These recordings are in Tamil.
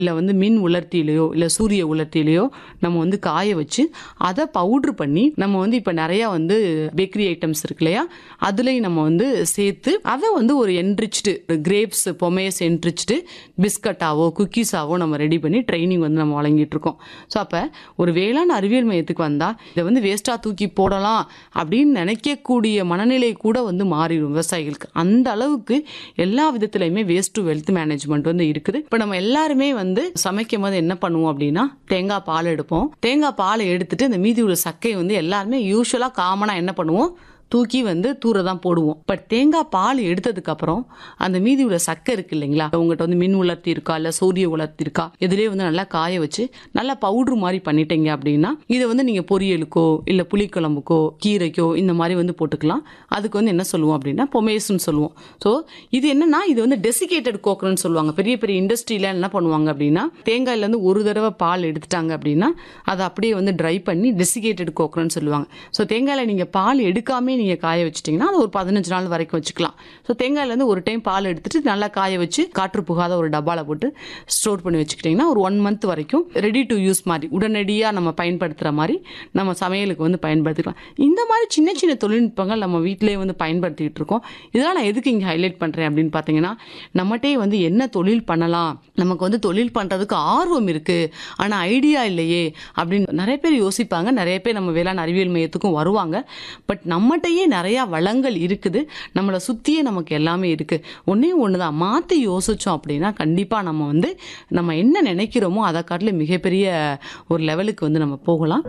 இல்லை வந்து மின் உலர்த்தியிலையோ இல்லை சூரிய உலர்த்தியிலையோ நம்ம வந்து காய வச்சு அதை பவுட்ரு பண்ணி நம்ம வந்து இப்போ நிறையா வந்து பேக்கரி ஐட்டம்ஸ் இருக்கு இல்லையா அதுலேயும் நம்ம வந்து சேர்த்து அதை வந்து ஒரு என்ரிச்டு கிரேப்ஸ் பொமேஸ் என்ரிச்டு பிஸ்கட்டாவோ குக்கீஸாவோ நம்ம ரெடி பண்ணி ட்ரைனிங் வந்து நம்ம வழங்கிட்டு இருக்கோம் ஸோ அப்போ ஒரு வேளாண் அறிவியல் மையத்துக்கு வந்தால் இதை வந்து வேஸ்ட்டாக தூக்கி போடலாம் அப்படின்னு நினைக்கக்கூடிய மனநிலை கூட வந்து மாறிடும் விவசாயிகளுக்கு அந்த அளவுக்கு எல்லா விதத்துலையுமே வேஸ்ட் டு வெல்த் மேனேஜ்மெண்ட் வந்து இருக்குது இப்போ நம்ம எல்லாருமே வந்து சமைக்கும் போது என்ன பண்ணுவோம் அப்படின்னா தேங்காய் பால் எடுப்போம் தேங்காய் பாலை எடுத்துட்டு இந்த மீதி உள்ள சக்கையை வந்து எல்லாருமே யூஸ்வலாக காமனாக என்ன பண்ணுவோம் தூக்கி வந்து தூர தான் போடுவோம் பட் தேங்காய் பால் எடுத்ததுக்கு அப்புறம் அந்த மீதி உள்ள சக்கை இருக்கு இல்லைங்களா உங்கள்கிட்ட வந்து மின் உலர்த்தி இருக்கா இல்லை சூரிய உலர்த்தி இருக்கா இதுலேயே வந்து நல்லா காய வச்சு நல்லா பவுட்ரு மாதிரி பண்ணிட்டீங்க அப்படின்னா இதை வந்து நீங்கள் பொரியலுக்கோ இல்லை புளிக்குழம்புக்கோ கீரைக்கோ இந்த மாதிரி வந்து போட்டுக்கலாம் அதுக்கு வந்து என்ன சொல்லுவோம் அப்படின்னா பொமேஸ்ன்னு சொல்லுவோம் ஸோ இது என்னன்னா இது வந்து டெசிகேட்டட் கோக்கர்னு சொல்லுவாங்க பெரிய பெரிய இண்டஸ்ட்ரியில என்ன பண்ணுவாங்க அப்படின்னா தேங்காயிலேருந்து ஒரு தடவை பால் எடுத்துட்டாங்க அப்படின்னா அதை அப்படியே வந்து ட்ரை பண்ணி டெசிகேட்டட் கோக்கர்னு சொல்லுவாங்க ஸோ தேங்காயில் நீங்கள் பால் எடுக்காமே நீங்கள் காய வச்சிட்டிங்கன்னா அது ஒரு பதினஞ்சு நாள் வரைக்கும் வச்சுக்கலாம் ஸோ தேங்காயிலேருந்து ஒரு டைம் பால் எடுத்துட்டு நல்லா காய வச்சு காற்று புகாத ஒரு டப்பாவில் போட்டு ஸ்டோர் பண்ணி வச்சுக்கிட்டிங்கன்னா ஒரு ஒன் மந்த் வரைக்கும் ரெடி டு யூஸ் மாதிரி உடனடியாக நம்ம பயன்படுத்துகிற மாதிரி நம்ம சமையலுக்கு வந்து பயன்படுத்திக்கலாம் இந்த மாதிரி சின்ன சின்ன தொழில்நுட்பங்கள் நம்ம வீட்டிலேயே வந்து பயன்படுத்திக்கிட்டு இருக்கோம் இதெல்லாம் நான் எதுக்கு இங்கே ஹைலைட் பண்ணுறேன் அப்படின்னு பார்த்தீங்கன்னா நம்மகிட்டே வந்து என்ன தொழில் பண்ணலாம் நமக்கு வந்து தொழில் பண்ணுறதுக்கு ஆர்வம் இருக்குது ஆனால் ஐடியா இல்லையே அப்படின்னு நிறைய பேர் யோசிப்பாங்க நிறைய பேர் நம்ம வேளாண் அறிவியல் மையத்துக்கும் வருவாங்க பட் நம்மகிட்டயே நிறையா வளங்கள் இருக்குது நம்மளை சுற்றியே நமக்கு எல்லாமே இருக்குது ஒன்றே ஒன்று தான் மாற்றி யோசித்தோம் அப்படின்னா கண்டிப்பாக நம்ம வந்து நம்ம என்ன நினைக்கிறோமோ அதை காட்டிலும் மிகப்பெரிய ஒரு லெவலுக்கு வந்து நம்ம போகலாம்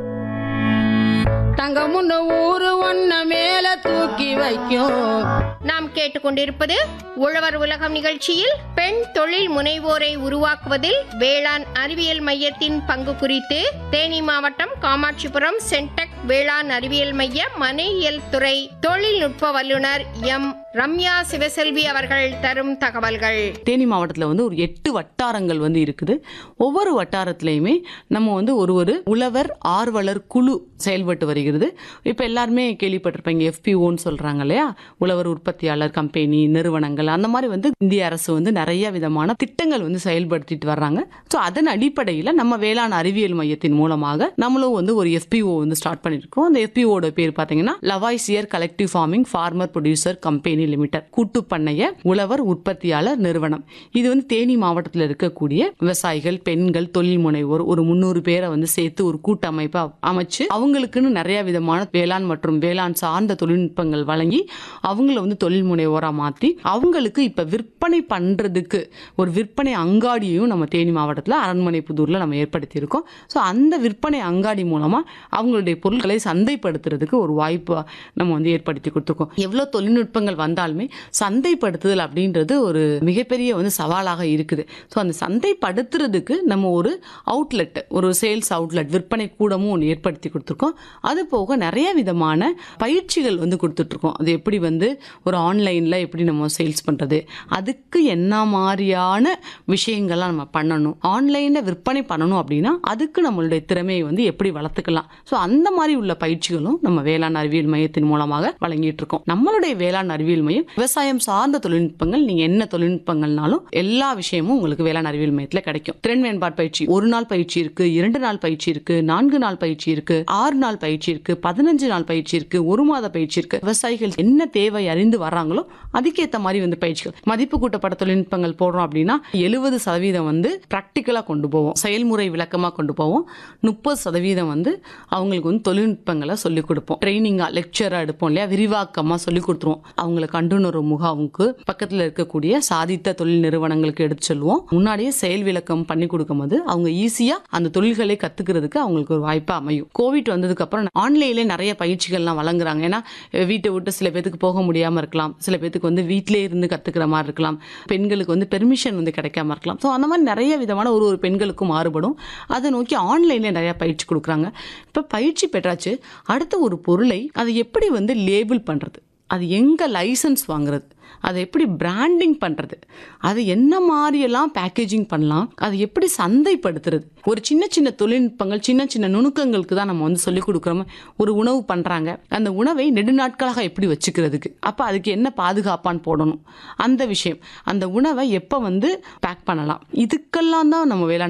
தங்கமுன்னு ஊரு ஒன்ன மேல தூக்கி வைக்கும் நாம் கேட்டுக்கொண்டிருப்பது உழவர் உலகம் நிகழ்ச்சியில் பெண் தொழில் முனைவோரை உருவாக்குவதில் வேளாண் அறிவியல் மையத்தின் பங்கு குறித்து தேனி மாவட்டம் காமாட்சிபுரம் சென்டெக் வேளாண் அறிவியல் மைய மனையியல் துறை தொழில்நுட்ப வல்லுநர் எம் ரம்யா சிவசெல்வி அவர்கள் தரும் தகவல்கள் தேனி மாவட்டத்தில் வந்து ஒரு எட்டு வட்டாரங்கள் வந்து இருக்குது ஒவ்வொரு வட்டாரத்துலையுமே நம்ம வந்து ஒரு ஒரு உழவர் ஆர்வலர் குழு செயல்பட்டு வருகிறது இப்போ எல்லாருமே கேள்விப்பட்டிருப்பீங்க எஃபிஓன்னு சொல்கிறாங்க இல்லையா உழவர் உற்பத்தியாளர் கம்பெனி நிறுவனங்கள் அந்த மாதிரி வந்து இந்திய அரசு வந்து நிறைய விதமான திட்டங்கள் வந்து செயல்படுத்திட்டு வர்றாங்க ஸோ அதன் அடிப்படையில் நம்ம வேளாண் அறிவியல் மையத்தின் மூலமாக நம்மளும் வந்து ஒரு எஃபிஓ வந்து ஸ்டார்ட் பண்ணியிருக்கோம் அந்த எஃபிஓட பேர் பார்த்தீங்கன்னா Lavoisier collective farming farmer producer company limited கூட்டு பண்ணைய உழவர் உற்பத்தியாளர் நிறுவனம் இது வந்து தேனி மாவட்டத்தில் இருக்கக்கூடிய விவசாயிகள் பெண்கள் தொழில் முனைவோர் ஒரு முந்நூறு பேரை வந்து சேர்த்து ஒரு கூட்டமைப்பை அமைச்சு அவங்களுக்குன்னு நிறைய விதமான வேளாண் மற்றும் வேளாண் சார்ந்த தொழில்நுட்பங்கள் வழங்கி அவங்கள வந்து தொழில் முனைவோராக மாற்றி அவங்களுக்கு இப்போ விற்பனை பண்ணுறதுக்கு ஒரு விற்பனை அங்காடியையும் நம்ம தேனி மாவட்டத்தில் அரண்மனை புதூரில் நம்ம ஏற்படுத்தியிருக்கோம் ஸோ அந்த விற்பனை அங்காடி மூலமாக அவங்களுடைய பொருட்களை சந்தைப்படுத்துறதுக்கு ஒரு வாய்ப்பு நம்ம வந்து ஏற்படுத்தி கொடுத்துருக்கோம் எவ்வளோ தொழில்நுட்பங்கள் வந்தாலுமே சந்தைப்படுத்துதல் அப்படின்றது ஒரு மிகப்பெரிய வந்து சவாலாக இருக்குது ஸோ அந்த சந்தைப்படுத்துறதுக்கு நம்ம ஒரு அவுட்லெட் ஒரு சேல்ஸ் அவுட்லெட் விற்பனை கூடமும் ஒன்று ஏற்படுத்தி கொடுத்துருக்கோம் அது போக நிறைய விதமான பயிற்சிகள் வந்து கொடுத்துட்ருக்கோம் அது எப்படி வந்து ஒரு ஆன்லைனில் எப்படி நம்ம சேல்ஸ் பண்ணுறது அதுக்கு என்ன மாதிரியான விஷயங்கள்லாம் நம்ம பண்ணணும் ஆன்லைனில் விற்பனை பண்ணணும் அப்படின்னா அதுக்கு நம்மளுடைய திறமையை வந்து எப்படி வளர்த்துக்கலாம் ஸோ அந்த மாதிரி உள்ள பயிற்சிகளும் நம்ம வேளாண் அறிவியல் மையத்தின் மூலமாக வழங்கிட்டு இருக்கோம் நம்மளுடைய வேளாண் அறிவியல் மையம் விவசாயம் சார்ந்த தொழில்நுட்பங்கள் நீங்கள் என்ன தொழில்நுட்பங்கள்னாலும் எல்லா விஷயமும் உங்களுக்கு வேளாண் அறிவியல் மையத்தில் கிடைக்கும் திறன் மேம்பாடு பயிற்சி ஒரு நாள் பயிற்சி இருக்கு இரண்டு நாள் பயிற்சி இருக்கு நான்கு நாள் பயிற்சி இருக்கு ஆறு நாள் பயிற்சி இருக்கு பதினஞ்சு நாள் பயிற்சி இருக்கு ஒரு மாத பயிற்சி இருக்கு விவசாயிகள் என்ன தேவை அறிந்து வர்றாங்களோ அதுக்கேற்ற மாதிரி வந்து பயிற்சிகள் மதிப்பு கூட்டப்பட்ட தொழில்நுட்பங்கள் போடுறோம் அப்படின்னா எழுபது சதவீதம் வந்து ப்ராக்டிக்கலாக கொண்டு போவோம் செயல்முறை விளக்கமாக கொண்டு போவோம் முப்பது சதவீதம் வந்து அவங்களுக்கு வந்து தொழில்நுட்பங்களை சொல்லிக் கொடுப்போம் ட்ரைனிங்காக லெக்சராக எடுப்போம் இல்லையா விரிவாக்கமாக சொல்லிக் கொடுத்துருவோம் அவங்கள கண்டுணர்வு முகாமுக்கு பக்கத்தில் இருக்கக்கூடிய சாதித்த தொழில் நிறுவனங்களுக்கு எடுத்து சொல்லுவோம் முன்னாடியே செயல் விளக்கம் பண்ணி கொடுக்கும்போது அவங்க ஈஸியாக அந்த தொழில்களை கற்றுக்கிறதுக்கு அவங்களுக்கு ஒரு வாய்ப்பாக அமையும் கோவிட் வந்ததுக்கு அப்புறம் ஆன்லைன்லேயே நிறைய பயிற்சிகள்லாம் வழங்குறாங்க ஏன்னா வீட்டை விட்டு சில பேத்துக்கு போக முடியாமல் இருக்கலாம் சில பேத்துக்கு வந்து வீட்டிலே இருந்து கற்றுக்கிற மாதிரி இருக்கலாம் பெண்களுக்கு வந்து பெர்மிஷன் வந்து கிடைக்காம இருக்கலாம் ஸோ அந்த மாதிரி நிறைய விதமான ஒரு ஒரு பெண்களுக்கும் மாறுபடும் அதை நோக்கி ஆன்லைனில் நிறைய பயிற்சி கொடுக்குறாங்க இப்போ பயிற்சி பெற்றாச்சு அடுத்த ஒரு பொருளை அதை எப்படி வந்து லேபிள் பண்ணுறது அது எங்கே லைசன்ஸ் வாங்குறது அதை எப்படி பிராண்டிங் பண்ணுறது அது என்ன மாதிரியெல்லாம் பேக்கேஜிங் பண்ணலாம் அதை எப்படி சந்தைப்படுத்துறது ஒரு சின்ன சின்ன தொழில்நுட்பங்கள் சின்ன சின்ன நுணுக்கங்களுக்கு தான் நம்ம வந்து சொல்லிக் கொடுக்குறோம் ஒரு உணவு பண்ணுறாங்க அந்த உணவை நெடுநாட்களாக எப்படி வச்சுக்கிறதுக்கு அப்போ அதுக்கு என்ன பாதுகாப்பான்னு போடணும் அந்த விஷயம் அந்த உணவை எப்போ வந்து பேக் பண்ணலாம் இதுக்கெல்லாம் தான் நம்ம வேளாண்